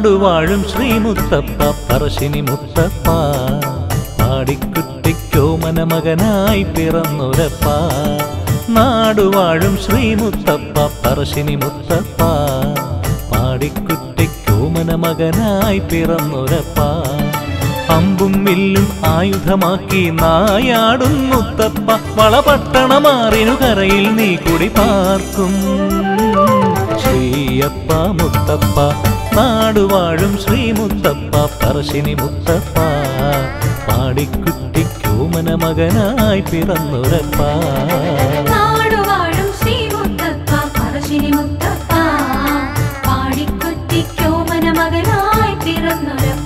നാടുവാഴും ശ്രീമുത്തപ്പ പറശ്ശിനി മുത്തപ്പ പാടിക്കുട്ടിക്കോ മനമകനായി പിറന്നൊരപ്പ നാടുവാഴും ശ്രീമുത്തപ്പ പറശ്ശിനി മുത്തപ്പ പാടിക്കുട്ടിക്കോ മനമകനായി പിറന്നൊരപ്പ അമ്പും വില്ലും ആയുധമാക്കി നായാടും മുത്തപ്പ വളപട്ടണമാറിനു കരയിൽ നീ കുടി പാർക്കും ശ്രീയപ്പ മുത്തപ്പ നാടുവാഴും ശ്രീമുത്തപ്പ പറശ്ശിനി മുത്തപ്പ പാടിക്കുട്ടിക്കോമന മകനായി പിറന്നൊരപ്പ നാടുവാഴും ശ്രീമുത്തപ്പ പറശ്ശിനി മുത്തപ്പ പാടിക്കുറ്റിക്കോമന മകനായി പിറന്നൊരപ്പ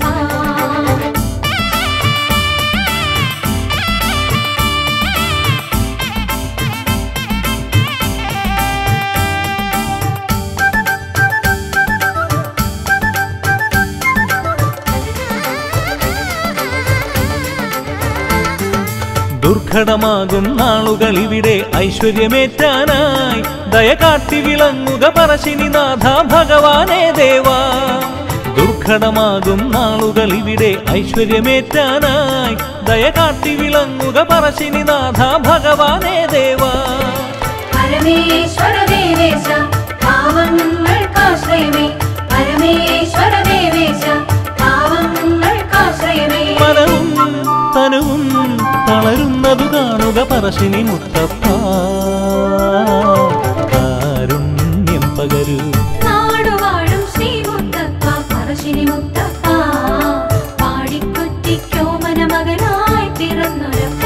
ദുർഘടമാകും നാളുകൾ ഇവിടെ ഐശ്വര്യമേറ്റാനായി ദയ കാട്ടി വിളങ്ങുക പറശ്ശിനിനാഥ ഭഗവാനേ ദേവാ ദുർഘടമാകും നാളുകൾ ഇവിടെ ഐശ്വര്യമേറ്റാനായി ദയ കാട്ടി വിളങ്ങുക പറശ്ശിനിനാഥ ഭഗവാനേ ദേവാ പരമേശ്വര ദേവേശ പാവങ്ങൾക്കാശ്രയമേ പരമേശ്വര ദേവേശ പാവങ്ങൾക്കാശ്രയമേ മനവും തനുവും തളരുന്നതു കാണുക പറശ്ശിനി മുത്തപ്പ കാരുണ്യം പകരൂ നാടുവാഴും ശ്രീമുത്തപ്പ പറശ്ശിനി മുത്തപ്പ പാടിക്കുറ്റിക്കോമന മകനായി പിറന്നൊരപ്പ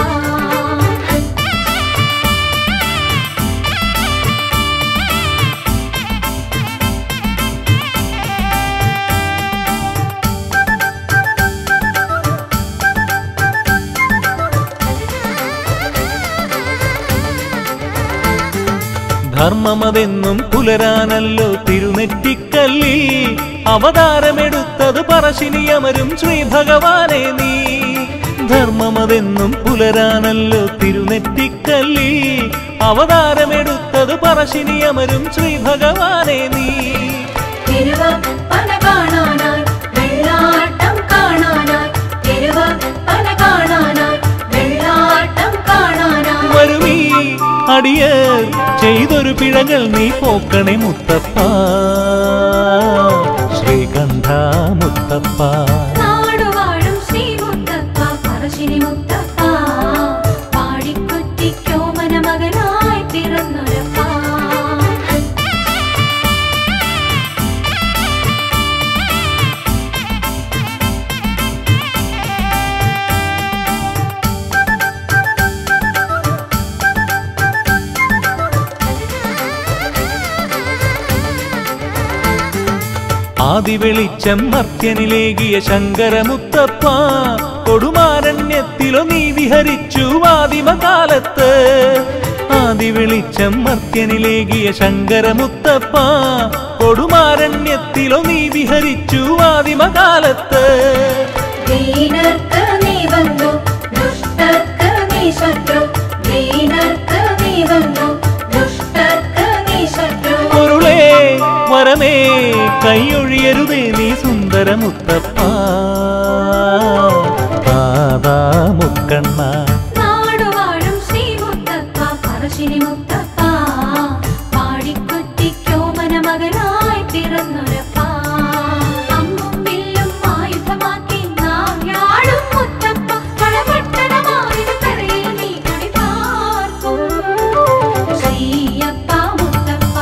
ധർമ്മമതെന്നും പുലരാനല്ലോ തിരുനെറ്റിക്കല്ലി അവതാരമെടുത്തത് പറശ്ശിനിയമരും ശ്രീ ഭഗവാനെ നീ ധർമ്മമതെന്നും പുലരാനല്ലോ തിരുനെറ്റിക്കല്ലി അവതാരമെടുത്തത് പറശ്ശിനിയമരും ശ്രീ ഭഗവാനെ നീ തിരുവപ്പന കാണാനായി വെള്ളാട്ടം കാണാനായി തിരുവപ്പന കാണാനായി വെള്ളാട്ടം കാണാനായി വരുമീ അടിയർ ചെയ്തൊരു പിഴകൾ നീ പോക്കണേ മുത്തപ്പ ശ്രീകണ്ഠ മുത്തപ്പ നാടുവാഴും ശ്രീമുത്തപ്പ പറശ്ശിനി മുത്തപ്പ പാടിക്കുറ്റിക്കോമന മകനായി പിറന്നൊരപ്പ ആദി വെളിച്ചം മർത്യനിലേകിയ ശങ്കരമുത്തപ്പ കൊടുമാരണ്യത്തിലോ നീ വിഹരിച്ചു ആദിമകാലത്ത് ആദി വെളിച്ചം മർത്യനിലേകിയ ശങ്കരമുത്തപ്പ കൊടുമാരണ്യത്തിലോ നീ വിഹരിച്ചു ആദിമകാലത്ത് ദീനർക്ക് നീ വന്നു ദുഷ്ടർക്ക് നീ ശത്രു ദീനർക്ക് നീ വന്നു ദുഷ്ടർക്ക് നീ ശത്രു പൊരുളേ വരമേ കൈയൊഴിയരുതേ നീ സുന്ദരമുത്തപ്പ ദാദാ മുക്കണ്ണ നാടുവാഴും ശ്രീമുത്തപ്പ പറശ്ശിനി മുത്തപ്പ പാടിക്കുറ്റിക്കോമന മകനായി പിറന്നൊരപ്പ അമ്പും വില്ലും ആയുധമാക്കി നാം യാടും മുത്തപ്പ കളപട്ടണമായൊരു കരയിൽ നീ കുടി പാർക്കും ശ്രീയപ്പ മുത്തപ്പ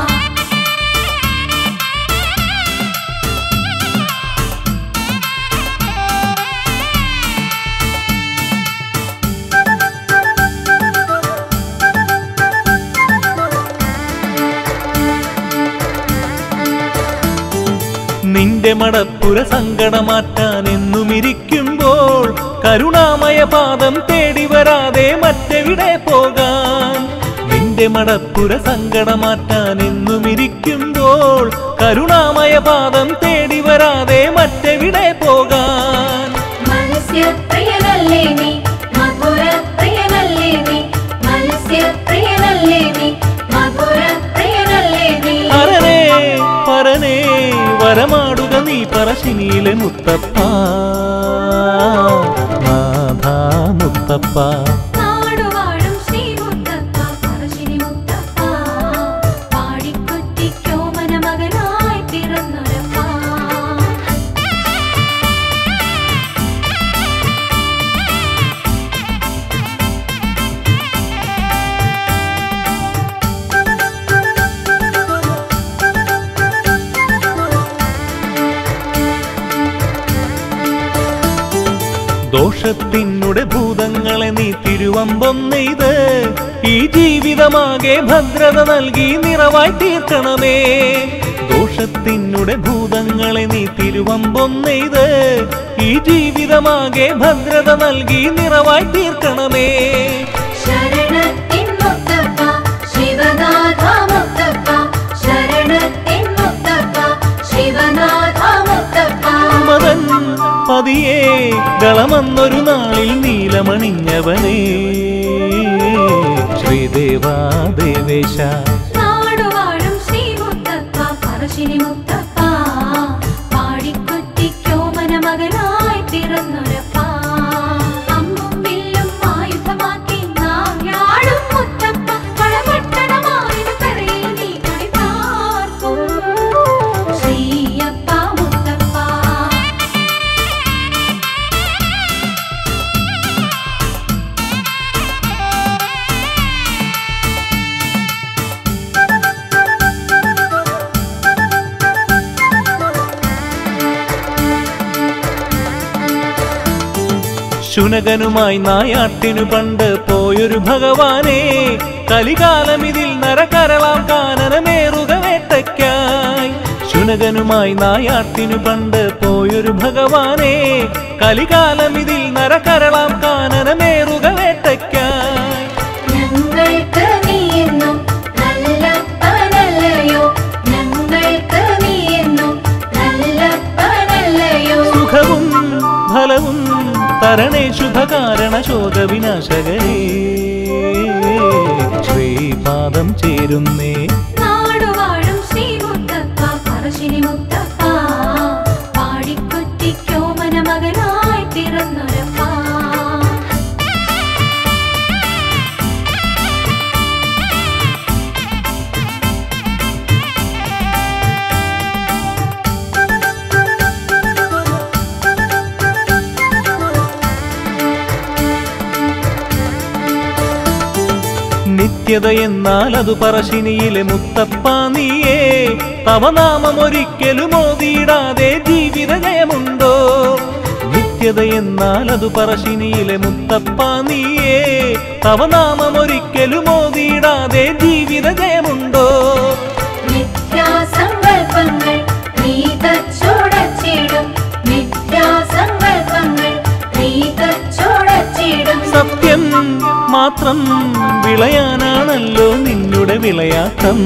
നിന്റെ മടപ്പുര സങ്കടമാറ്റാൻ എന്നും ഇരിക്കുമ്പോൾ കരുണാമയ പാദം തേടി വരാതെ മറ്റെവിടെ പോകാൻ നിന്റെ മടപ്പുര സങ്കടമാറ്റാൻ എന്നും ഇരിക്കുമ്പോൾ കരുണാമയ പാദം തേടി വരാതെ മറ്റെവിടെ പോകാൻ മത്സ്യപ്രിയനല്ലേ നീ മധുരപ്രിയനല്ലേ നീ മത്സ്യപ്രിയനല്ലേ നീ മധുരപ്രിയനല്ലേ നീ അരനേ പരനേ വരമാടുക നീ പറശ്ശിനിയിലെ മുത്തപ്പ നാഥ മുത്തപ്പ നാടുവാഴും ശ്രീ മുത്തപ്പ പറശ്ശിനി മുത്തപ്പ പാടിക്കൊറ്റിക്കോമന മകനായി പിറന്നൊരപ്പ ദോഷത്തിനുടെ ഭൂതങ്ങളെ നീ തിരുവമ്പം നെയ്ത് ഈ ജീവിതമാകെ ഭദ്രത നൽകി നിറവായി തീർക്കണമേ ദോഷത്തിനുടെ ഭൂതങ്ങളെ നീ തിരുവമ്പം നെയ്ത് ഈ ജീവിതമാകെ ഭദ്രത നൽകി നിറവായി തീർക്കണമേ ശരണത്തിൻ മുത്തപ്പ ശിവനാഥ മുത്തപ്പ ശരണത്തിൻ മുത്തപ്പ ശിവനാഥ മുത്തപ്പ മതൻ പതിയെ കളമെന്നൊരു നാളിൽ നീലമണിഞ്ഞവനേ ശ്രീദേവാ ദേവേശ നാടുവാഴും ശ്രീ മുത്തപ്പ പറശ്ശിനി മുത്തപ്പ പാടിക്കൊറ്റിക്കോമന മകനായി പിറന്നൊരപ്പ അമ്പും വില്ലും ആയുധമാക്കി നാം യാടും മുത്തപ്പ വളപട്ടണമായൊരു കരയിൽ നീ കുടി പാർക്കും ശ്രീയപ്പ മുത്തപ്പ ശുനകനുമായി നായാട്ടിനു പണ്ട് പോയൊരു ഭഗവാനെ കലികാലം ഇതിൽ നരകരളാം കാനനമേറുക വേട്ടയ്ക്കായി ശുനകനുമായി നായാട്ടിനു പണ്ട് പോയൊരു ഭഗവാനെ കലികാലം ഇതിൽ നരകരളാം കാനനമേറുക വേട്ടയ്ക്കായി ഞങ്ങൾക്ക് നീ എന്നും നല്ലപ്പനല്ലയോ ഞങ്ങൾക്ക് നീ എന്നും നല്ലപ്പനല്ലയോ സുഖവും ഫലവും തരണേ ശുഭകാരണ ശോകവിനാശകരേ ശ്രീപാദം ചേരുന്നേ നാടുവാഴും ശ്രീ മുത്തപ്പ പറശ്ശിനി മുത്തപ്പ പാടിക്കൊറ്റിക്കോമന മകനായി പിറന്നൊരപ്പ നിത്യത എന്നാൽ അത് പറശ്ശിനിയിലെ മുത്തപ്പ നീയേ തവ നാമം ഒരിക്കലും ഓതിയിടാതെ ജീവിത ജയമുണ്ടോ നിത്യത എന്നാൽ അത് പറശ്ശിനിയിലെ മുത്തപ്പ നീയേ തവ നാമം ഒരിക്കലും ഓതിയിടാതെ ജീവിത ജയമുണ്ടോ മിഥ്യാസങ്കൽപ്പങ്ങൾ നീ തച്ചോടച്ചിടും മിഥ്യാസങ്കൽപ്പങ്ങൾ നീ തച്ചോടച്ചിടും സത്യം മാത്രം വിളയാനാണല്ലോ നിന്നുടെ വിളയാട്ടം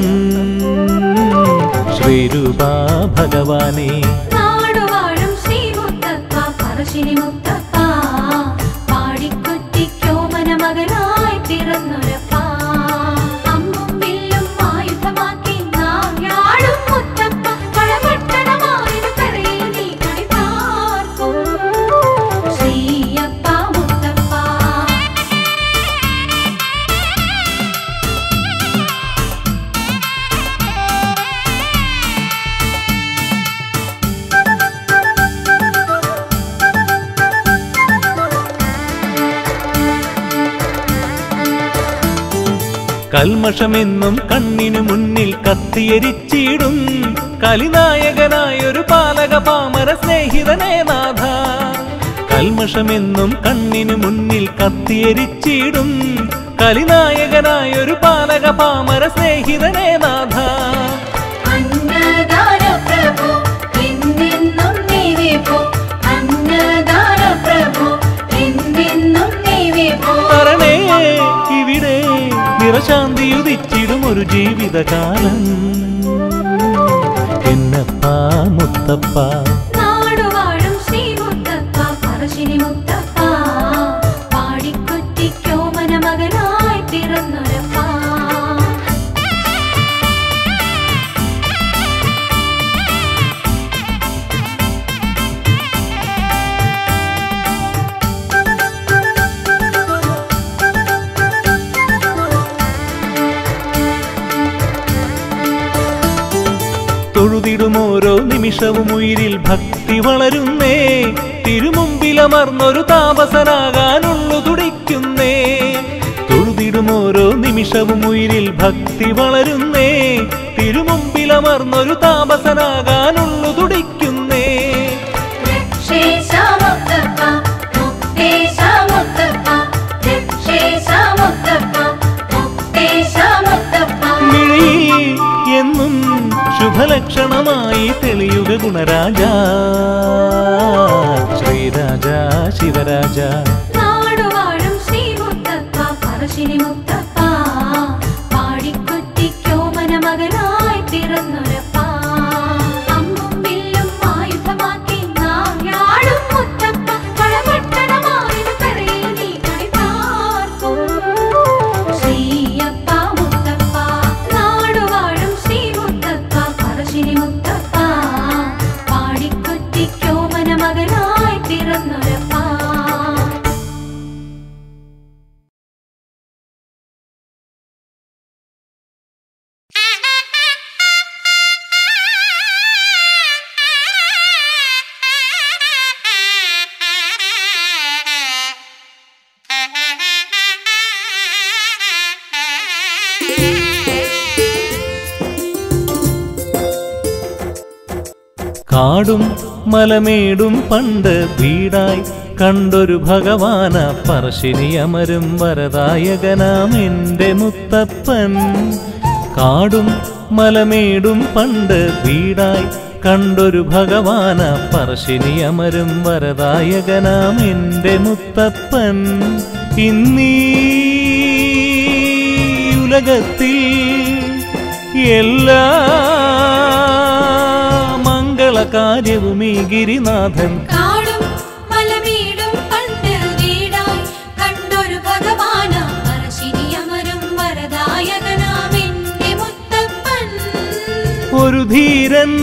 ശ്രീരൂപ ഭഗവാനേ നാടുവാഴും ശ്രീ മുത്തപ്പ പറശ്ശിനി മുത്തപ്പ പാടിക്കൊറ്റിക്കോമന മകനായി പിറന്നൊരപ്പ അമ്പും വില്ലും ആയുധമാക്കി നാം യാടും മുത്തപ്പ വളപട്ടണമായൊരു കരയിൽ നീ കുടി പാർക്കും ശ്രീയപ്പ മുത്തപ്പ കൽമഷമെന്നും കണ്ണിനു മുന്നിൽ കത്തിയരിച്ചിടും കലിനായകനായൊരു പാലക പാമര സ്നേഹിതനേ നാഥ കൽമഷമെന്നും കണ്ണിനു മുന്നിൽ കത്തിയരിച്ചിടും കലിനായകനായൊരു പാലക പാമര സ്നേഹിതനേ നാഥ അന്നദാന പ്രഭു എന്നെന്നും നീ വിഭു അന്നദാന പ്രഭു എന്നെന്നും നീ വിഭു തരണേ ഇവിടെ നിറശാന്തി ഉദിച്ചിടും ഒരു ജീവിതകാലം എന്നപ്പ മുത്തപ്പ നാടുവാഴും ശ്രീ മുത്തപ്പ പറശ്ശിനി മുത്തപ്പ പാടിക്കൊറ്റിക്കോമന മകനായി പിറന്നൊരപ്പ ഓരോ നിമിഷവും ഉയിരിൽ ഭക്തി വളരുന്നേ തിരുമുമ്പിലമർന്നൊരു താപസനാകാനുള്ളു തുടിക്കുന്നേ തൊഴുതിടും ഓരോ നിമിഷവും ഉയിരിൽ ഭക്തി വളരുന്നേ തിരുമുമ്പിലമർന്നൊരു താപസനാകാനുള്ളു തുടിക്കുന്നേ രക്ഷേശ മുത്തപ്പ മുക്തേശ മുത്തപ്പ രക്ഷേശ മുത്തപ്പ മുക്തേശ മുത്തപ്പ മിഴിയിൽ എന്നും ശുഭലക്ഷണമായി തെളിയുക ഗുണരാജ ശ്രീരാജ ശിവരാജ നാടുവാഴും ശ്രീമുത്തപ്പ പറശ്ശിനി മുത്തപ്പ പാടിക്കുറ്റിക്കോമന മകനായി പിറന്നൊരപ്പ അമ്പും വില്ലും ആയുധമാക്കി നായാടും മുത്തപ്പ കളപട്ടണമായൊരു കരയിൽ നീ കളിപ്പാർക്കും ശ്രീയപ്പ മുത്തപ്പ നാടുവാഴും ശ്രീമുത്തപ്പ പറശ്ശിനി മുത്തപ്പ പാടിക്കുറ്റിക്കോമന മകനായി പിറന്നൊരപ്പ കാടും മലമേടും പണ്ട് വീടായി കണ്ടൊരു ഭഗവാന പറശ്ശിനി അമരും വരദായകനാം എൻ്റെ മുത്തപ്പൻ കാടും മലമേടും പണ്ട് വീടായി കണ്ടൊരു ഭഗവാന പറശ്ശിനി അമരും വരദായകനാം എൻ്റെ മുത്തപ്പൻ ഇന്നീ ഉലകത്തിൽ എല്ലാ മംഗളകാര്യവും ഈ ഗിരിനാഥൻ കാടും മലമീടും പണ്ട് വീടായി കണ്ടൊരു ഭഗവാന പറശ്ശിനി അമരും വരദായകനാമെന്റെ മുത്തപ്പൻ ഒരു ധീരൻ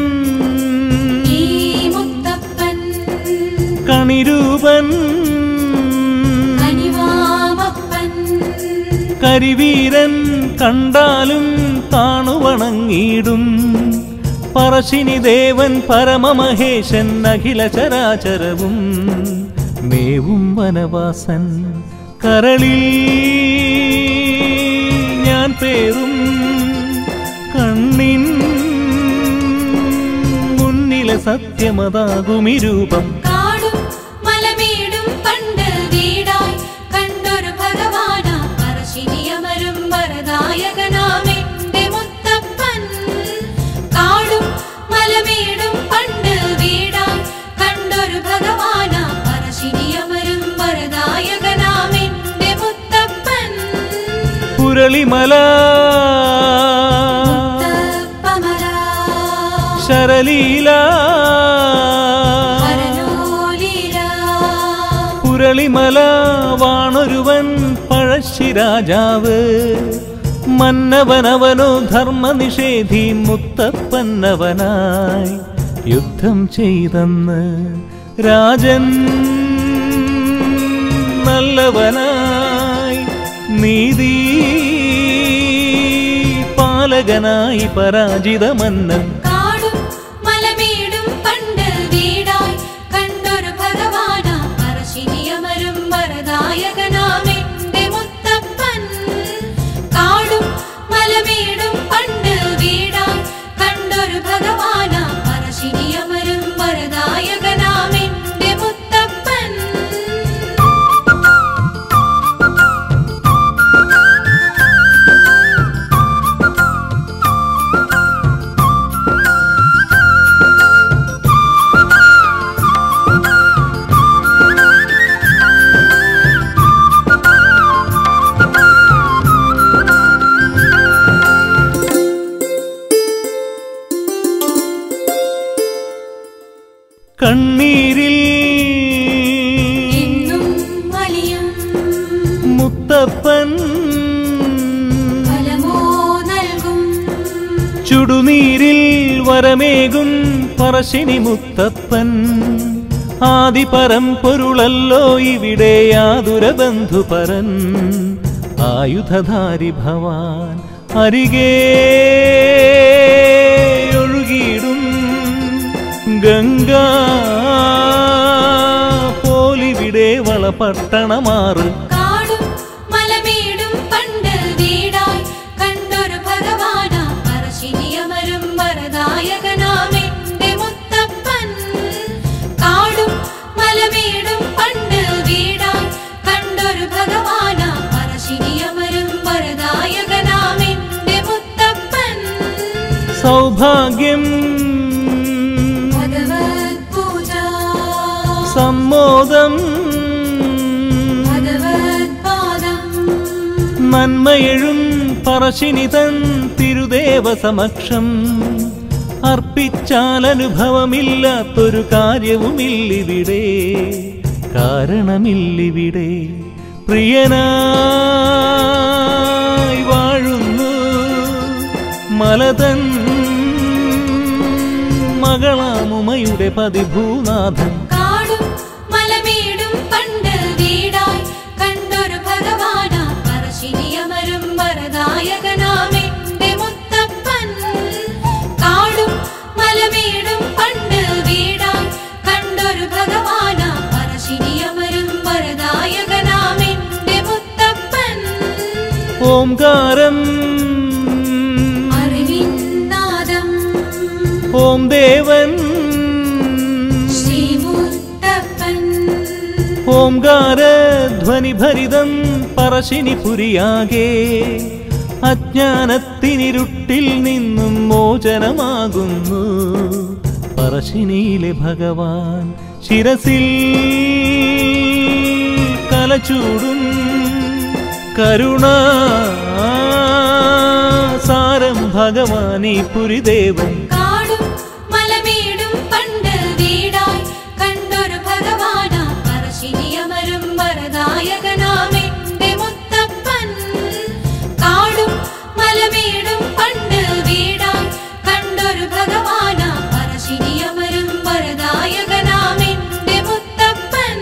ഈ മുത്തപ്പൻ കണിരൂപൻ കനിവാമപ്പൻ കരിവീരൻ കണ്ടാലും താണുവണങ്ങിടും പറശ്ശിനി ദേവൻ പരമമഹേശൻ അഖില ചരാചരവും മേവും വനവാസൻ കരളിൽ ഞാൻ പേറും കണ്ണിൻ മുന്നിലെ സത്യമതാകുമി രൂപം കാടും മലമീടും പണ്ട് വീടായി കണ്ടൊരു ഭഗവാന പറശ്ശിനി അമരും വരദായകനാമെന്റെ മുത്തപ്പൻ കാടും മലമീടും പണ്ട് വീടായി കണ്ടൊരു ഭഗവാന പറശ്ശിനി അമരും വരദായകനാമെന്റെ മുത്തപ്പൻ പുരളിമല മുത്തപ്പമല ശരലീല ഹരനോലീല പുരളിമല വാണൊരുവൻ പഴശ്ശി രാജാവ് മന്നവനവനോ ധർമ്മനിഷേധി മുത്തപ്പന്നവനായി യുദ്ധം ചെയ്തെന്ന് രാജൻ നല്ലവനായി നീതി പാലകനായി പരാജിതമന്നൻ കാടും മലമേടും പണ്ട് വീടായി കണ്ടൊരു ഭഗവാന പറശ്ശിനി അമരും വരദായകനാമെന്റെ മുത്തപ്പൻ കാടും മലമേടും പണ്ട് വീടായി കണ്ടൊരു ഭഗവാന പറശ്ശിനി അമരും വരദായകനാമെന്റെ മുത്തപ്പൻ കണ്ണീരിൽ എന്നും വലിയും മുത്തപ്പൻ ഫലമോ നൽകും ചുടുനീരിൽ വരമേകും പറശ്ശിനി മുത്തപ്പൻ ആദിപരം പൊരുളല്ലോ ഇവിടെ യാതുര ബന്ധുപരൻ ആയുധധാരി ഭവാൻ അരികേ ഒഴുകിയിടും ഗംഗ പോലിവിടെ വളപട്ടണമാറ് കാടും മലമേടും പണ്ട് വീടായി കണ്ടൊരു ഭഗവാനാ പറശ്ശിനിയമരും വരദായകനാമെന്റെ മുത്തപ്പൻ കാടും മലമേടും പണ്ട് വീടായി കണ്ടൊരു ഭഗവാനാ പറശ്ശിനിയമരും വരദായകനാമെന്റെ മുത്തപ്പൻ സൗഭാഗ്യം ഭഗവത് പൂജ സമ്മോദം ഭഗവത് പാദം നന്മയെഴും പറശ്ശിനിതൻ തിരുദേവ സമക്ഷം അർപ്പിച്ചാൽ അനുഭവമില്ലാത്തൊരു കാര്യവുമില്ലിവിടെ കാരണമില്ലിവിടെ പ്രിയനായി വാഴുന്നു മലതൻ മകളാമുമയുടെ പതിഭൂനാഥൻ കാടും മലമേടും പണ്ട് വീടായി കണ്ടൊരു ഭഗവാനാ പറശ്ശിനിയമരും വരദായകനാമെന്റെ മുത്തപ്പൻ കാടും മലമേടും പണ്ട് വീടായി കണ്ടൊരു ഭഗവാനാ പറശ്ശിനിയമരും വരദായകനാമെന്റെ മുത്തപ്പൻ ഓംകാരം അറിവിന്നാദം ഓം ദേവൻ ശ്രീമുത്തപ്പൻ ഓംകാരധ്വനിഭരിതം പറശ്ശിനിപുരിയാകെ അജ്ഞാനത്തിനിരുട്ടിൽ നിന്നും മോചനമാകുന്നു പറശ്ശിനിയിലെ ഭഗവാൻ ശിരസിൽ കലചൂടും കരുണ സാരം ഭഗവാനീ പുരിദേവൻ കാടും മലമേടും പണ്ട് വീടായി കണ്ടൊരു ഭഗവാനാ പറശ്ശിനിയമരും വരദായകനാമെന്റെ മുത്തപ്പൻ കാടും മലമേടും പണ്ട് വീടായി കണ്ടൊരു ഭഗവാനാ പറശ്ശിനിയമരും വരദായകനാമെന്റെ മുത്തപ്പൻ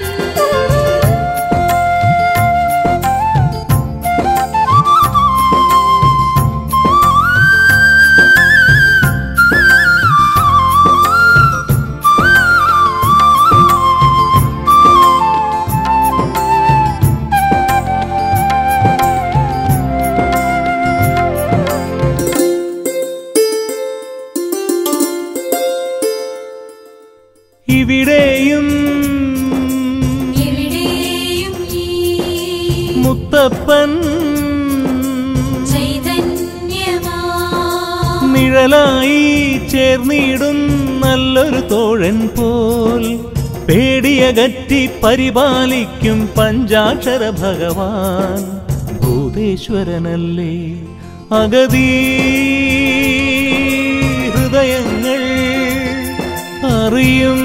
ഇവിടെയും എവിടെയും ഈ മുത്തപ്പൻ ചൈതന്യമാ നിഴലായി ചേർന്നിടും നല്ലൊരു തോഴൻ പോൽ പേടിയകറ്റി പരിപാലിക്കും പഞ്ചാക്ഷര ഭഗവാൻ ഭൂതേശ്വരനല്ലേ അഗതി ഹൃദയങ്ങൾ അറിയും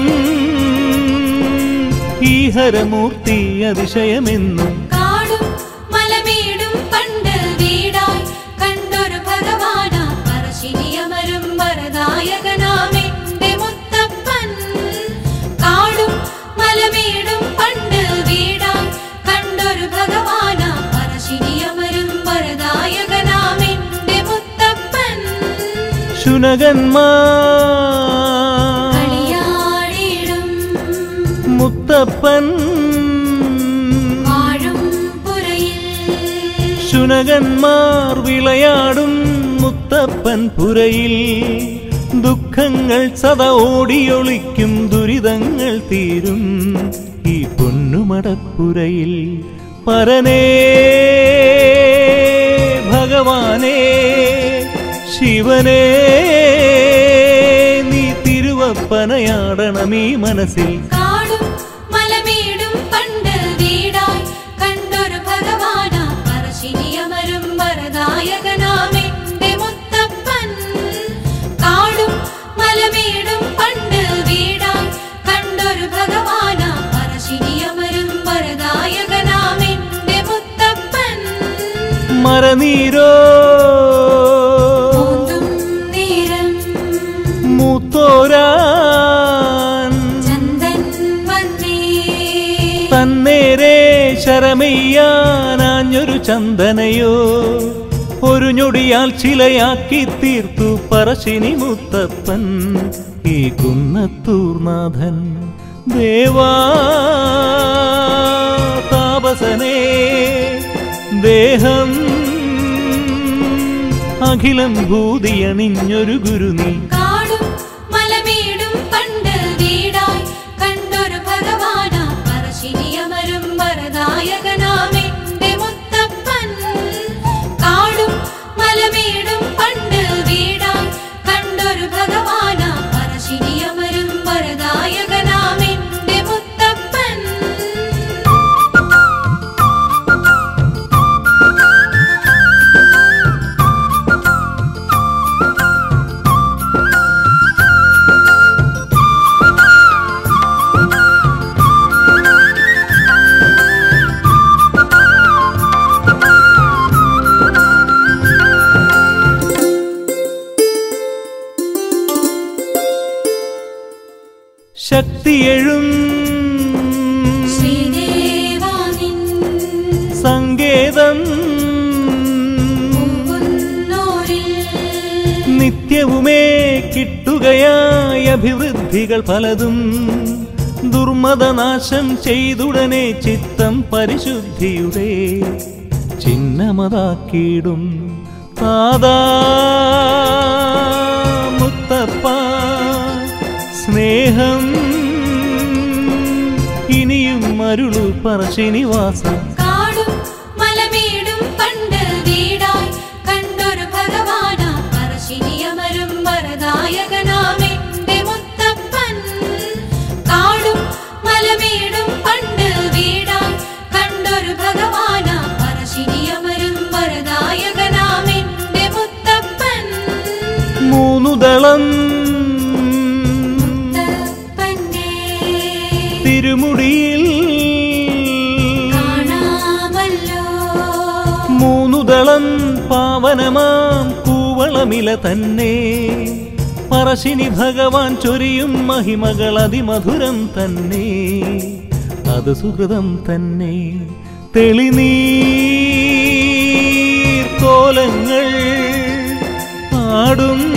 ഈ ഹരമൂർത്തി അതിശയമെന്നും കാടും മലമേടും പണ്ട് വീടായി കണ്ടൊരു ഭഗവാനാ പറശ്ശിനിയമരും വരദായകനാമെന്റെ മുത്തപ്പൻ കാടും മലമേടും പണ്ട് വീടായി കണ്ടൊരു ഭഗവാനാ പറശ്ശിനിയമരും വരദായകനാമെന്റെ മുത്തപ്പൻ ശുനകന്മാർ കളിയാടിടും മുത്തപ്പൻ വാഴും പുരയിൽ ശുനകന്മാർ വിളയാടും മുത്തപ്പൻ പുരയിൽ ദുഃഖങ്ങൾ സദാ ഓടിയൊളിക്കും ദുരിതങ്ങൾ തീരും ഈ പൊന്നുമടപ്പുരയിൽ പരനേ ഭഗവാനേ ശിവനേ നീ തിരുവപ്പനയാടണം ഈ മനസ്സിൽ കാടും മലമേടും പണ്ട് വീടായി കണ്ടൊരു ഭഗവാനാ പറശ്ശിനിയമരും വരദായകനാമെന്റെ മുത്തപ്പൻ കാടും മലമേടും പണ്ട് വീടായി കണ്ടൊരു ഭഗവാനാ പറശ്ശിനിയമരും വരദായകനാമെന്റെ മുത്തപ്പൻ മരനീരോ പൂന്തും നേരം മൂത്തോരാൻ ചന്ദൻ വന്നേ തന്നേരെ ശരമെയ്യാനാഞ്ഞൊരു ചന്ദനയോ ഒരു ഞൊടിയാൽ ചിലയാക്കി തീർത്തു പറശ്ശിനി മുത്തപ്പൻ ഈ കുന്നത്തൂർനാഥൻ ദേവാ താപസനേ ദേഹം അഖിലം ഭൂതിയണിഞ്ഞൊരു ഗുരു നീ കാടും മലമേടും പണ്ട് വീടായി കണ്ടൊരു ഭഗവാന പറശ്ശിനിയമരും വരദായകനാമെന്റെ മുത്തപ്പൻ കാടും മലമേടും പണ്ട് വീടായി കണ്ടൊരു ഭഗവാന പറശ്ശിനിയമരും വരദായകനാമെന്റെ മുത്തപ്പൻ ശക്തിയെഴും ശ്രീദേവാനിൻ സങ്കേതം പൂവുന്നോരിൽ നിത്യവുമേ കിട്ടുകയായ അഭിവൃദ്ധികൾ പലതും ദുർമതനാശം ചെയ്തുടനെ ചിത്തം പരിശുദ്ധിയുടെ ചിഹ്നമതാക്കിയിടും താതാ മുത്തപ്പ സ്നേഹം ഇനിയും അരുളു പറശ്ശിനിവാസം കാടും മലമേടും പണ്ട് വീടായി കണ്ടൊരു ഭഗവാന പറശ്ശിനിയമരും വരദായകനാമെന്റെ മുത്തപ്പൻ കാടും മലമേടും പണ്ട് വീടായി കണ്ടൊരു ഭഗവാന പറശ്ശിനിയമരും വരദായകനാമെന്റെ മുത്തപ്പൻ മൂന്നു ദളം മുത്തപ്പന്റെ തിരുമുടിയിൽ കാണാമല്ലോ മൂന്നു ദളം പാവനമാം കൂവളമില തന്നെ പറശ്ശിനി ഭഗവാൻ ചൊരിയും മഹിമകൾ അതിമധുരം തന്നെ അത് സുഹൃതം തന്നെ തെളിനീർ കോലങ്ങൾ ആടും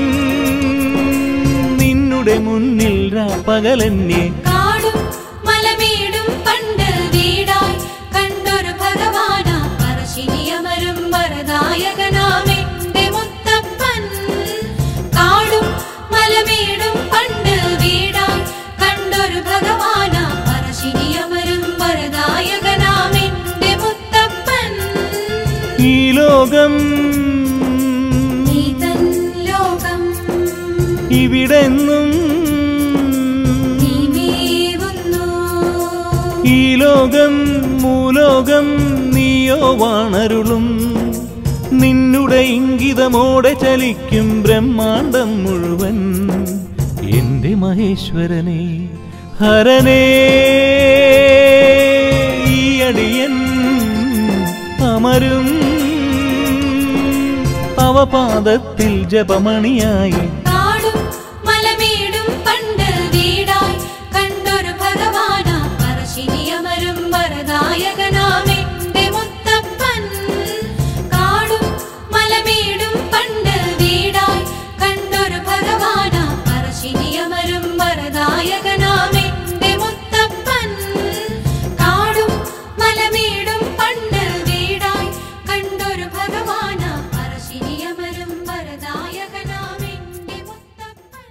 നിന്നുടെ മുന്നിൽ പകലന്യേ കാടും മലമേടും പണ്ട് വീടായി കണ്ടൊരു ഭഗവാന പറശ്ശിനിയമരും വരദായകനാമെന്റെ മുത്തപ്പൻ കാടും മലമേടും പണ്ട് വീടായി കണ്ടൊരു ഭഗവാന പറശ്ശിനിയമരും വരദായകനാമെന്റെ മുത്തപ്പൻ ഈ ലോകം നീ തൻ ലോകം ഇവിടെന്നും നീ മേവുന്നു ഈ ലോകം മൂലോകം നീയോ വാണരുളും നിന്നുടെ ഇംഗിതമോടെ ചലിക്കും ബ്രഹ്മാണ്ടം മുഴുവൻ എന്റെ മഹേശ്വരനെ ഹരനേ ഈ അടിയൻ അമരും അവപാദത്തിൽ ജപമണിയായി കാടും മലമേടും പണ്ട് വീടായി കണ്ടൊരു ഭഗവാന പറശ്ശിനിയമരും വരദായകനാമെന്റെ മുത്തപ്പൻ കാടും മലമേടും പണ്ട് വീടായി കണ്ടൊരു ഭഗവാന പറശ്ശിനിയമരും വരദായകനാമെന്റെ മുത്തപ്പൻ കാടും മലമേടും പണ്ട് വീടായി കണ്ടൊരു ഭഗവാന പറശ്ശിനിയമരും വരദായകനാമെന്റെ മുത്തപ്പൻ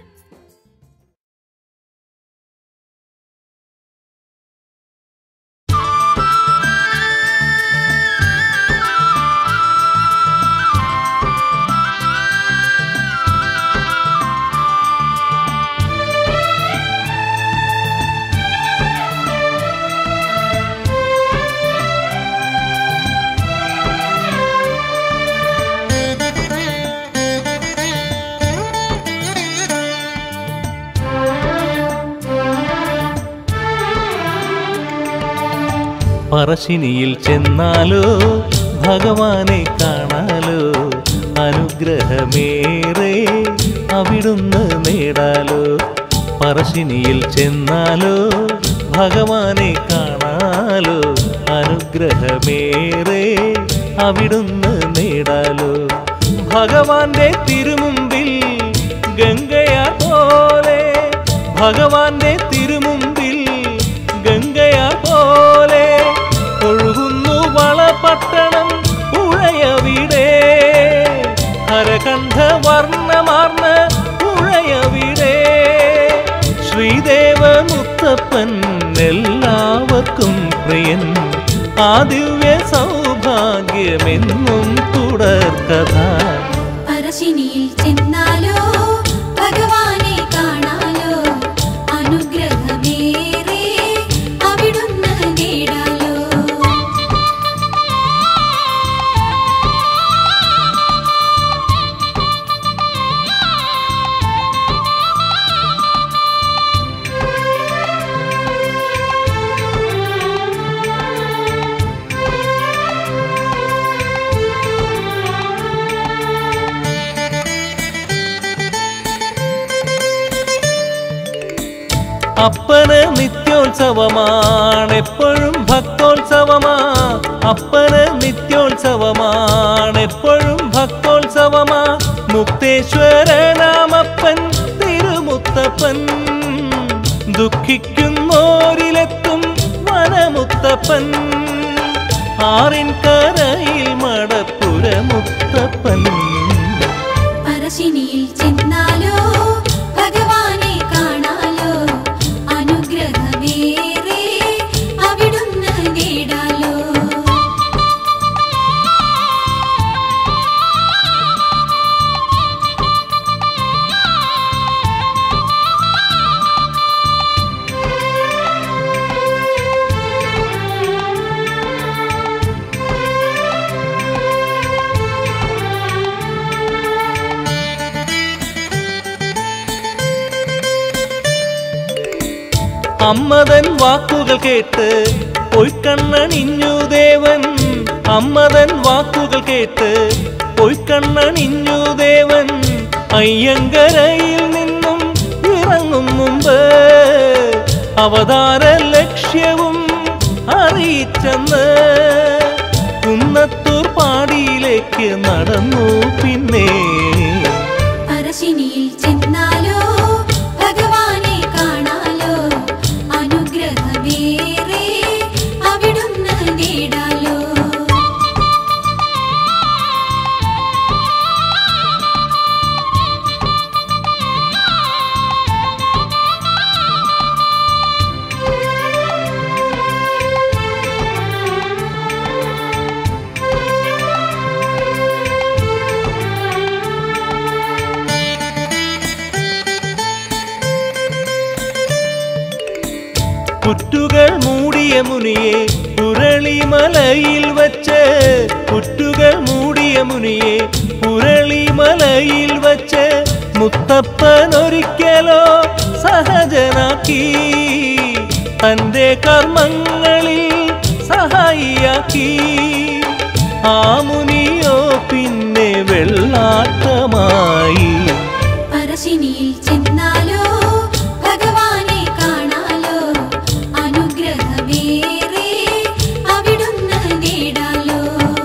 പറശ്ശിനിയിൽ ചെന്നാലോ ഭഗവാനെ കാണാലോ അനുഗ്രഹമേറെ അവിടുന്ന് നേടാലോ പറശ്ശിനിയിൽ ചെന്നാലോ ഭഗവാനെ കാണാലോ അനുഗ്രഹമേറെ അവിടുന്ന് നേടാലോ ഭഗവാന്റെ തിരുമുമ്പിൽ ഗംഗയാ ഗംഗയാ പോലെ ഭഗവാന്റെ തിരുമുമ്പിൽ ഗംഗയാ പോലെ ഒഴുകുന്നു വളപട്ടണം പുഴയവിടെ ഹരകണ്ഠ വർണ്ണമാർന്ന പുഴയവിടെ ശ്രീദേവ മുത്തപ്പൻ എല്ലാവർക്കും പ്രിയൻ ആ ദിവ്യ സൗഭാഗ്യമെന്നും തുടർക്കഥ പറശ്ശിനിയിൽ ചെന്നാലോ ഭഗവാനെ കാണാലോ അനുഗ്രഹമേറെ അവിടുന്ന് നേടാലോ അപ്പന് നിത്യോത്സവമാണ് എപ്പോഴും ഭക്തോത്സവമാ അപ്പന് നിത്യോത്സവമാണ് എപ്പോഴും ഭക്തോത്സവമാ മുക്തേശ്വരനാമപ്പൻ തിരുമുത്തപ്പൻ ദുഃഖിക്കുന്നോരിലെത്തും വനമുത്തപ്പൻ ആറിൻ കരയിൽ മടപ്പുരമുത്തപ്പൻ പറശ്ശിനിയിൽ ചെന്നാലോ ഭഗവാനെ കാണാലോ അനുഗ്രഹമേറെ അവിടുന്ന് നേടാലോ അമ്മതൻ വാക്കുകൾ കേട്ട് പൊയ്ക്കണ്ണണിഞ്ഞു ദേവൻ അമ്മതൻ വാക്കുകൾ കേട്ട് പൊയ്ക്കണ്ണണിഞ്ഞു ദേവൻ അയ്യങ്കരയിൽ നിന്നും ഇറങ്ങും മുമ്പ് അവതാര ലക്ഷ്യവും അറിയിച്ചെന്ന് കുന്നത്തൂർ പാടിയിലേക്ക് നടന്നു പിന്നെ പറശ്ശിനിയിൽ ചെന്നാലോ ഭഗവാനെ കാണാലോ അനുഗ്രഹമേറെ അവിടുന്ന് നേടാലോ കുറ്റുകൾ മൂടിയ മുനിയെ പുരളിമലയിൽ വച്ച് കുറ്റുകൾ മൂടിയ മുനിയെ പുരളിമലയിൽ വച്ച് മുത്തപ്പൻ ഒരിക്കലോ സഹജനാക്കി തന്റെ കർമ്മങ്ങളിൽ സഹായിയാക്കി ആ മുനിയോ പിന്നെ വെള്ളാട്ടമായി പറശ്ശിനിയിൽ ചെന്നാലോ ഭഗവാനെ കാണാലോ അനുഗ്രഹമേറെ അവിടുന്ന് നേടാലോ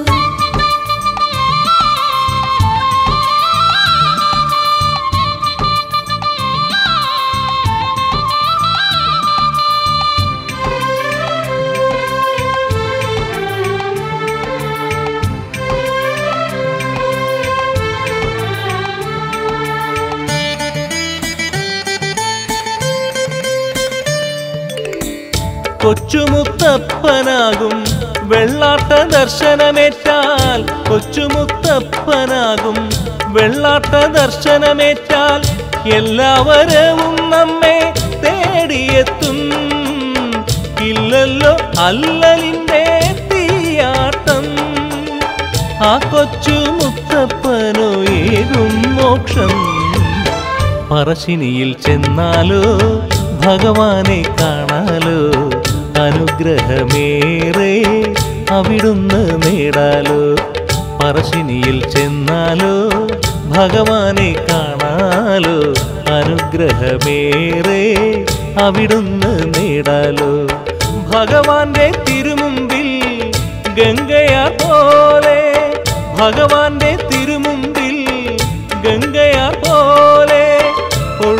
കൊച്ചുമുത്തപ്പനാകും വെള്ളാട്ട ദർശനമേറ്റാൽ കൊച്ചുമുത്തപ്പനാകും വെള്ളാട്ട ദർശനമേറ്റാൽ എല്ലാവരവും നമ്മെ തേടിയെത്തും ഇല്ലല്ലോ അല്ലലിൻ്റെ തീയാട്ടം ആ കൊച്ചുമുത്തപ്പനോ ഏകും മോക്ഷം പറശ്ശിനിയിൽ ചെന്നാലോ ഭഗവാനെ കാണാലോ അനുഗ്രഹമേറെ അവിടുന്ന് നേടാലോ പറശ്ശിനിയിൽ ചെന്നാലോ ഭഗവാനെ കാണാലോ അനുഗ്രഹമേറെ അവിടുന്ന് നേടാലോ ഭഗവാന്റെ തിരുമുമ്പിൽ ഗംഗയാ പോലെ ഭഗവാന്റെ തിരുമുമ്പിൽ ഗംഗയാ പോലെ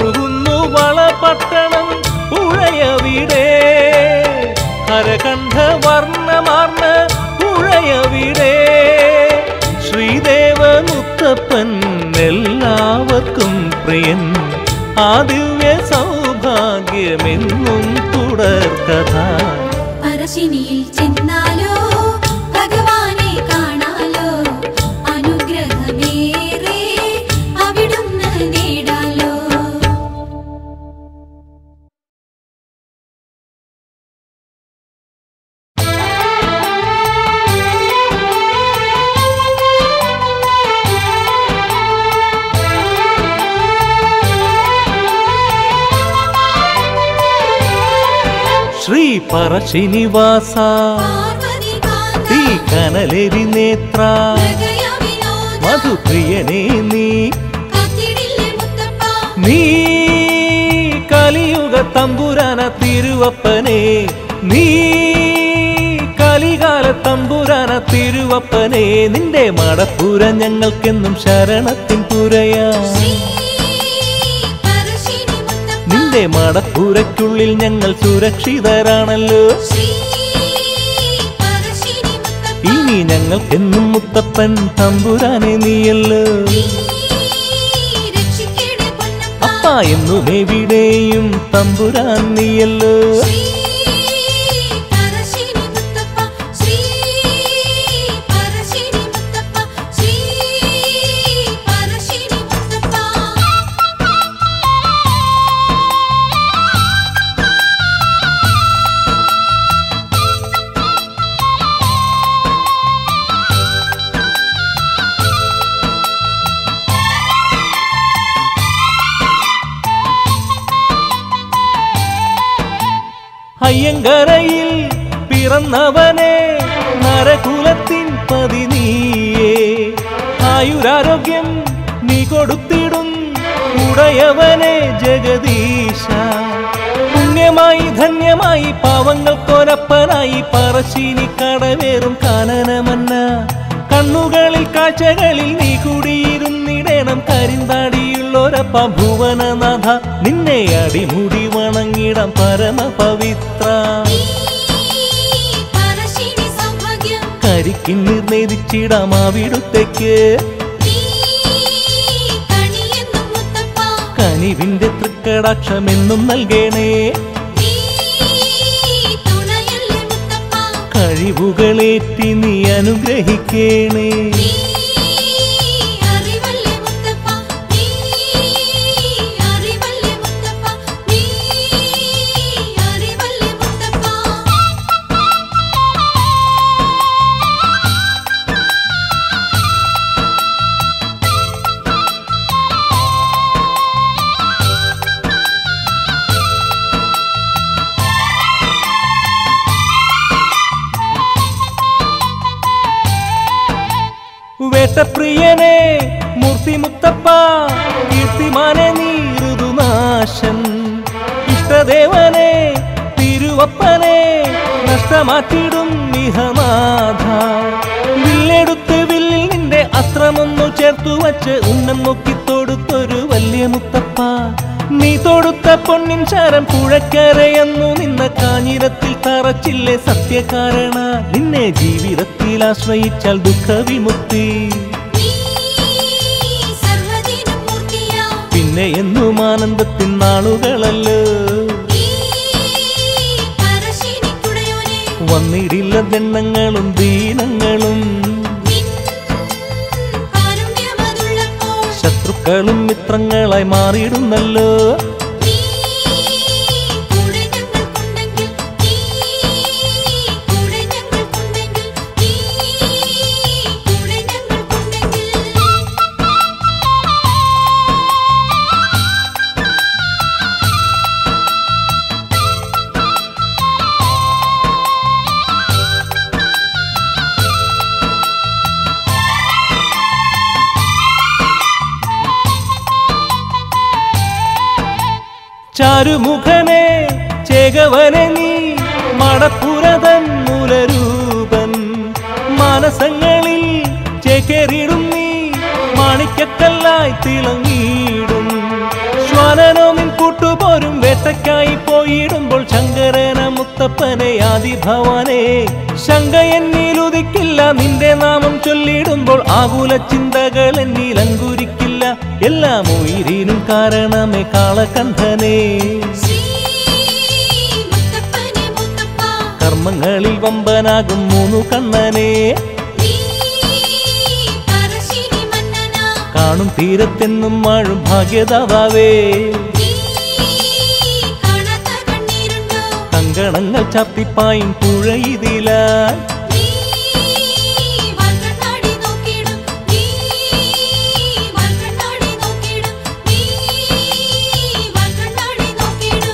വരകണ്ഠ വർണ്ണമാർന്ന പുഴയവിടെ ശ്രീദേവ മുത്തപ്പൻ എല്ലാവർക്കും പ്രിയൻ ആ ദിവ്യ സൗഭാഗ്യമെന്നും തുടർക്കഥ പറശ്ശിനിയിൽ ചെന്നാലോ ഭഗവാനെ കാണാലോ അനുഗ്രഹമേറെ അവിടുന്ന് നേടാലോ ശ്രീ പറശ്ശിനിവാസ പാർവതി കാന്ത തീ കനലെരി നേത്ര ഹൃദയ വിനോദ മധുപ്രിയനെ നീ കാത്തിടില്ലേ മുത്തപ്പ നീ കലിയുഗ തമ്പുരാന തിരുവപ്പനെ നീ കലികാല തമ്പുരാന തിരുവപ്പനെ നിന്റെ മടപ്പുര ഞങ്ങൾക്കെന്നും ശരണത്തിൻ പുരയാ ശ്രീ പറശ്ശിനി മുത്തപ്പ നിന്റെ മടപ്പുരയ്ക്കുള്ളിൽ ഞങ്ങൾ സുരക്ഷിതരാണല്ലോ ശ്രീ പറശ്ശിനി മുത്തപ്പ ഇനി ഞങ്ങൾക്കെന്നും മുത്തപ്പൻ തമ്പുരാനെ നീയല്ലോ നീ രക്ഷിക്കണേ പൊന്നപ്പ അപ്പ എന്നും എവിടെയും തമ്പുരാൻ നീയല്ലോ ശ്രീ പറശ്ശിനി മുത്തപ്പ ശ്രീ പറശ്ശിനി മുത്തപ്പ ശ്രീ പറശ്ശിനി മുത്തപ്പ അയ്യങ്കരയിൽ പിറന്നവനെ നരകുലത്തിൻ പതിനീയേ ആയുരാരോഗ്യം നീ കൊടുത്തിടും ഉടയവനെ ജഗദീശ പുണ്യമായി ധന്യമായി പാവങ്ങൾക്കൊരപ്പനായി പറശ്ശിനി കടവേറും കാനനമന്ന കണ്ണുകളിൽ കാഴ്ചകളിൽ നീ കൂടിയിരുന്നിടണം കരിന്താടിയുള്ളൊരപ്പ ഭുവനനാഥ നിന്നെ അടിമുടി വണങ്ങിടം പരമപവിത്ര പറശ്ശിനി സൗഭാഗ്യം കരിക്കിൻ നിർണയിച്ചിടാം അവിടുത്തേക്ക് നീ കണിയെന്നും മുത്തപ്പ കനിവിന്റെ തൃക്കടാക്ഷമെന്നും നൽകണേ നീ തുണയല്ലേ മുത്തപ്പ കഴിവുകളേറ്റി നീ അനുഗ്രഹിക്കണേ നീ അറിവല്ലേ മുത്തപ്പ നീ അറിവല്ലേ മുത്തപ്പ നീ അറിവല്ലേ മുത്തപ്പ വേട്ടപ്രിയനെ മൂർത്തിമുത്തപ്പ കീർത്തിമാനെ നീ ഋതുനാശൻ ഇഷ്ടദേവനെ തിരുവപ്പനെ നഷ്ടമാറ്റിടും നിഹനാഥ വില്ലെടുത്ത് വില്ലിൽ നിന്റെ അസ്ത്രമൊന്നു ചേർത്തു വച്ച് ഉന്നം നോക്കി തൊടുത്തൊരു വലിയ മുത്തപ്പ നീ തൊടുത്ത പൊന്നിൻ ശരം പുഴക്കരയെന്നു നിന്ന കാഞ്ഞിരത്തിൽ തറച്ചില്ലേ സത്യകാരണ നിന്നെ ജീവിതത്തിൽ ആശ്രയിച്ചാൽ ദുഃഖവിമുക്തി നീ സർവ്വദിനം മൂർത്തിയാ പിന്നെ എന്നും ആനന്ദത്തിൻ നാളുകളല്ലോ നീ പറശ്ശിനിക്കുടയോനെ വന്നിടില്ല ദണ്ണങ്ങളും ദീനങ്ങളും നിൻ കാരുണ്യമതുള്ളപ്പോൾ ശത്രുക്കളും മിത്രങ്ങളായി മാറിയിടുന്നല്ലോ നീ കൂടെ ഞങ്ങൾക്കുണ്ടെങ്കിൽ നീ കൂടെ ഞങ്ങൾക്കുണ്ടെങ്കിൽ നീ കൂടെ ഞങ്ങൾക്കുണ്ടെങ്കിൽ ചാരുമുഖനെ ചേകവനെ നീ മടപ്പുരതൻ മൂലരൂപൻ മാനസങ്ങളിൽ ചേക്കേറിടും നീ മാണിക്കക്കല്ലായി തിളങ്ങിയിടും ശ്വാനനോ നിൻ കൂട്ടുപോരും വേട്ടയ്ക്കായി പോയിടുമ്പോൾ ശങ്കരന മുത്ത മുത്തപ്പനെ ആദിഭവാനെ ശങ്ക എന്നിലുദിക്കില്ല നിന്റെ നാമം ചൊല്ലിടുമ്പോൾ ആകുല ചിന്തകൾ എന്നിൽ അങ്കുരിക്കില്ല എല്ലാം ഉയിരിനും കാരണമേ കാളകണ്ഠനേ ശ്രീ മുത്തപ്പനെ മുത്തപ്പ കർമ്മങ്ങളിൽ വമ്പനാകും മൂന്നു കണ്ണനെ നീ പറശ്ശിനി മന്നനാ കാണും തീരത്തെന്നും വാഴും ഭാഗ്യദാതാവേ നീ കാണാത്ത കണ്ണീരുണ്ടോ കങ്കണങ്ങൾ ചാത്തിപ്പായും പുഴയിതില നീ വാൽക്കണ്ണാടി നോക്കിയിടും നീ വാൽക്കണ്ണാടി നോക്കിയിടും നീ വാൽക്കണ്ണാടി നോക്കിയിടും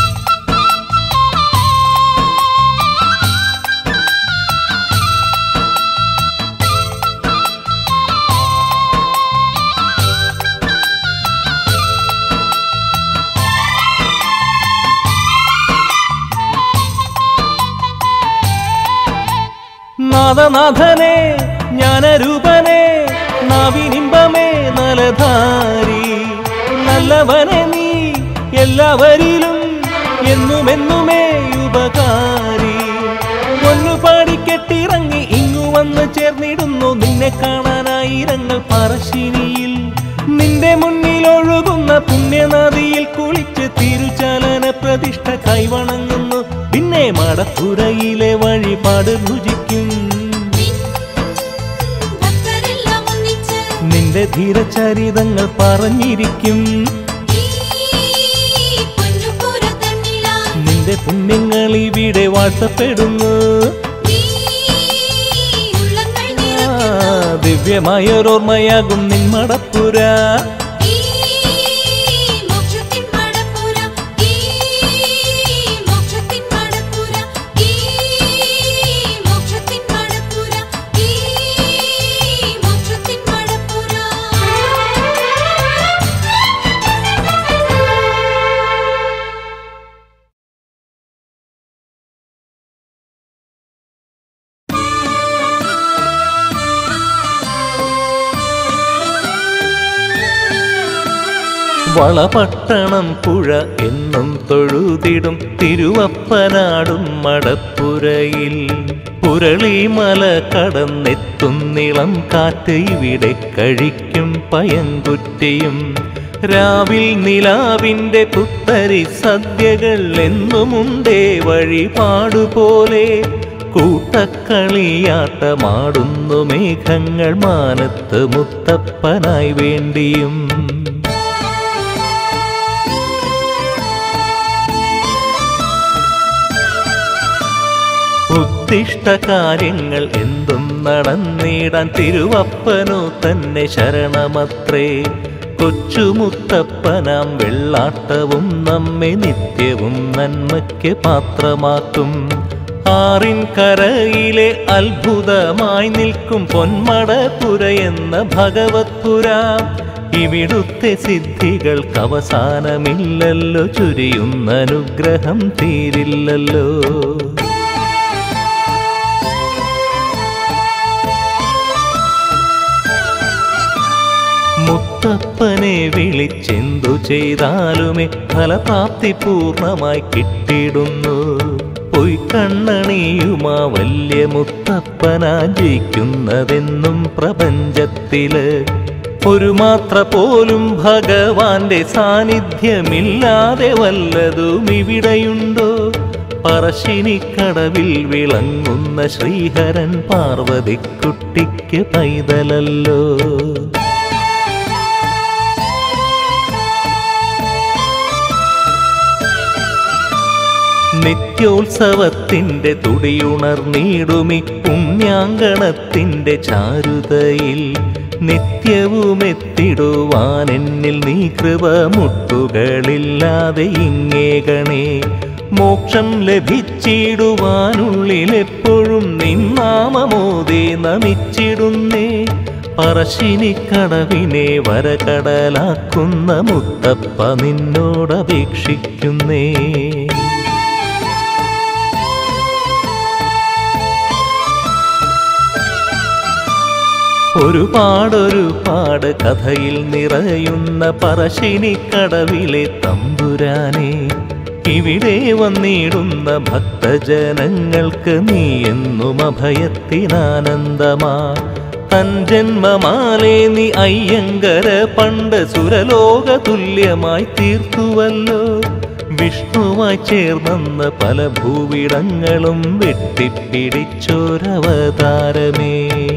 നാദനാഥനെ ജ്ഞാനരൂപനെ നാവിനിമ്പമേ നലധാരി നല്ലവനെ നീ എല്ലാവരിലും എന്നുമെന്നുമേ ഉപകാരി ഒന്നു പാടിക്കെട്ടിറങ്ങി ഇങ്ങു വന്ന് ചേർന്നിടുന്നു നിന്നെ കാണാനായിരങ്ങൾ പറശ്ശിനിയിൽ നിന്റെ മുന്നിൽ ഒഴുകുന്ന പുണ്യനദിയിൽ കുളിച്ച് തിരുചലന പ്രതിഷ്ഠ കൈവണങ്ങുന്നു പിന്നെ മടപ്പുരയിലെ വഴിപാട് ഭുജിക്കും നിൻ ഭക്തരെല്ലാം ഒന്നിച്ച് നിന്റെ ധീരചരിതങ്ങൾ പറഞ്ഞിരിക്കും ഈ പൊന്നുപുര തന്നിലായി നിന്റെ പുണ്യങ്ങൾ ഇവിടെ വാഴ്ത്തപ്പെടുന്നു നീ ഉള്ളങ്ങൾ ആ, നിറയ്ക്കുന്നു ദിവ്യമായൊരോർമ്മയാകും നിൻ മടപ്പുര ഈ മോക്ഷത്തിൻ മടപ്പുര ഈ മോക്ഷത്തിൻ മടപ്പുര ഈ മോക്ഷത്തിൻ മടപ്പുര ഈ മോക്ഷത്തിൻ മടപ്പുര വളപട്ടണം പുഴ എന്നും തൊഴുതിടും തിരുവപ്പനാടും മടപ്പുരയിൽ പുരളിമല കടന്നെത്തുന്നിളം കാറ്റ് ഇവിടെ കഴിക്കും പയങ്കുറ്റിയും രാവിൽ നിലാവിൻ്റെ പുത്തരി സദ്യകൾ എന്നുമുണ്ടേ വഴിപാടുപോലെ കൂട്ടക്കളിയാട്ടമാടുന്നു മേഘങ്ങൾ മാനത്ത് മുത്തപ്പനായി വേണ്ടിയും ഉദ്ദിഷ്ട കാര്യങ്ങൾ എന്തും നടന്നിടാൻ തിരുവപ്പനു തന്നെ ശരണമത്രേ കൊച്ചുമുത്തപ്പനാം വെള്ളാട്ടവും നമ്മെ നിത്യവും നന്മയ്ക്ക് പാത്രമാക്കും ആറിൻ കരയിലെ അത്ഭുതമായി നിൽക്കും പൊന്മടപ്പുര എന്ന ഭഗവത്പുര ഇവിടുത്തെ സിദ്ധികൾക്ക് അവസാനമില്ലല്ലോ ചുരിയുന്ന അനുഗ്രഹം തീരില്ലല്ലോ മുത്തപ്പനെ വിളിച്ചെന്തു ചെയ്താലുമേ ഫലപ്രാപ്തി പൂർണ്ണമായി കിട്ടിടുന്നു പൊയ്ക്കണ്ണണിയുമാ വല്യ മുത്തപ്പനാ ജയിക്കുന്നതെന്നും പ്രപഞ്ചത്തില് ഒരു മാത്ര പോലും ഭഗവാന്റെ സാന്നിധ്യമില്ലാതെ വല്ലതും ഇവിടെയുണ്ടോ പറശ്ശിനിക്കടവിൽ വിളങ്ങുന്ന ശ്രീഹരൻ പാർവതിക്കുട്ടിക്ക് പൈതലല്ലോ നിത്യോത്സവത്തിൻ്റെ തുടിയുണർന്നീടുമി പുണ്യാങ്കണത്തിൻ്റെ ചാരുതയിൽ നിത്യവും എത്തിടുവാൻ എന്നിൽ നീ കൃപ മുട്ടുകളില്ലാതെ ഇങ്ങേകണേ മോക്ഷം ലഭിച്ചിടുവാനുള്ളിലെപ്പോഴും നിന്നാമമോദേ നമിച്ചിടുന്നേ പറശ്ശിനിക്കടവിനെ വരകടലാക്കുന്ന മുത്തപ്പ നിന്നോടപേക്ഷിക്കുന്നേ ഒരുപാടൊരുപാട് കഥയിൽ നിറയുന്ന പറശ്ശിനിക്കടവിലെ തമ്പുരാനെ ഇവിടെ വന്നിടുന്ന ഭക്തജനങ്ങൾക്ക് നീ എന്നും അഭയത്തിനാനന്ദമാ തൻ ജന്മമാലേ നീ അയ്യങ്കര പണ്ട് സുരലോക തുല്യമായി തീർത്തുവല്ലോ വിഷ്ണുവായി ചേർന്നെന്ന് പല ഭൂവിടങ്ങളും വെട്ടിപ്പിടിച്ചൊരവതാരമേ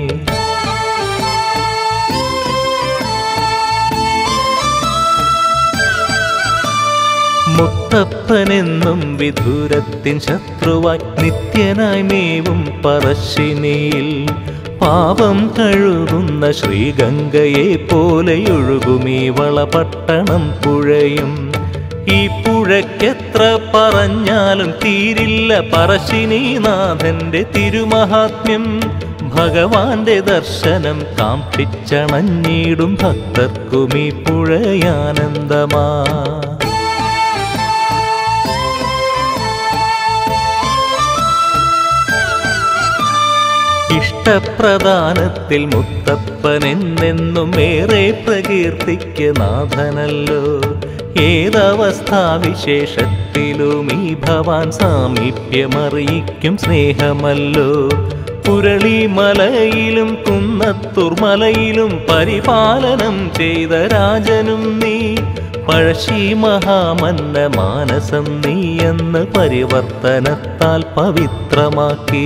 മുത്തപ്പനെന്നും വിധുരത്തിൻ ശത്രുവായി നിത്യനായി മേവും പറശ്ശിനിയിൽ പാപം കഴുകുന്ന ശ്രീഗംഗയെ പോലെയൊഴുകുമീ വളപട്ടണം പുഴയും ഈ പുഴയ്ക്കെത്ര പറഞ്ഞാലും തീരില്ല പറശ്ശിനിനാഥന്റെ തിരുമഹാത്മ്യം ഭഗവാന്റെ ദർശനം കാംക്ഷിച്ചണഞ്ഞിടും ഭക്തർക്കും ഈ പുഴയാനന്ദമാ ഇഷ്ടപ്രധാനത്തിൽ മുത്തപ്പനെന്നെന്നും ഏറെ പ്രകീർത്തിക്ക് നാഥനല്ലോ ഏതവസ്ഥാവിശേഷത്തിലും ഈ ഭവാൻ സാമീപ്യമറിയിക്കും സ്നേഹമല്ലോ പുരളിമലയിലും കുന്നത്തൂർമലയിലും പരിപാലനം ചെയ്ത രാജനും നീ പഴശ്ശി മഹാമന്ന മാനസം നീ എന്ന് പരിവർത്തനത്താൽ പവിത്രമാക്കി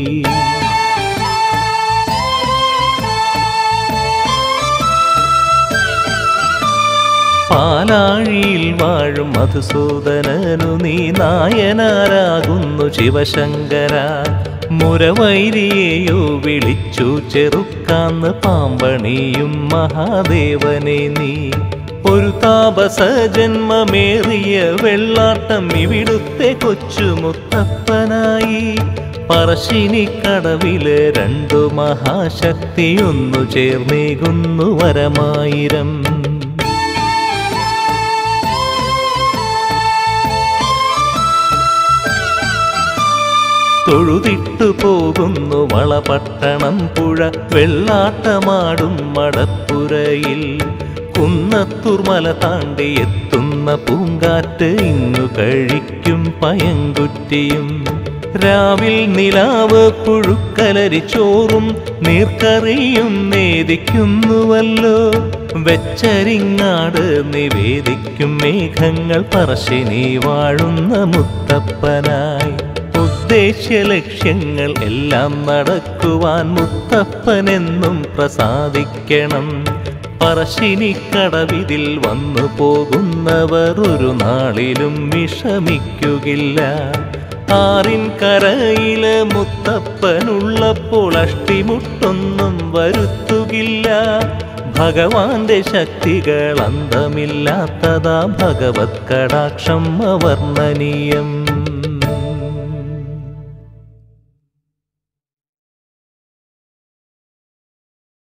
പാലാഴിയിൽ വാഴും മധുസൂദനനു നീ നായനാരാകുന്നു ശിവശങ്കര മുരവൈരിയെയോ വിളിച്ചു ചെറുക്കാന്ന് പാമ്പണിയും മഹാദേവനെ നീ ഒരു താപസ ജന്മമേറിയ വെള്ളാട്ടം ഇവിടുത്തെ കൊച്ചുമുത്തപ്പനായി പറശ്ശിനി കടവില് രണ്ടു മഹാശക്തിയൊന്നു ചേർന്നേകുന്നു വരമായിരം തൊഴുതിട്ടു പോകുന്നു വളപട്ടണം പുഴ വെള്ളാട്ടമാടും മടപ്പുരയിൽ കുന്നത്തൂർമല താണ്ടി എത്തുന്ന പൂങ്കാറ്റ് ഇങ്ങു കഴിക്കും പയങ്കുറ്റിയും രാവിൽ നിലാവ് പുഴുക്കലരി ചോറും നീർക്കറിയും നേദിക്കുന്നുവല്ലോ വെച്ചരിങ്ങാട് നിവേദിക്കും മേഘങ്ങൾ പറശ്ശിനി വാഴുന്ന മുത്തപ്പനായി ഉദ്ദേശ്യ ലക്ഷ്യങ്ങൾ എല്ലാം നടക്കുവാൻ മുത്തപ്പനെന്നും പ്രസാദിക്കണം പറശ്ശിനിക്കടവിതിൽ വന്നു പോകുന്നവർ ഒരു നാളിലും വിഷമിക്കുകില്ല ആറിൻ കരയില് മുത്തപ്പനുള്ളപ്പോൾ അഷ്ടിമുട്ടൊന്നും വരുത്തുകില്ല ഭഗവാന്റെ ശക്തികൾ അന്തമില്ലാത്തതാ ഭഗവത് കടാക്ഷം അവർണ്ണനീയം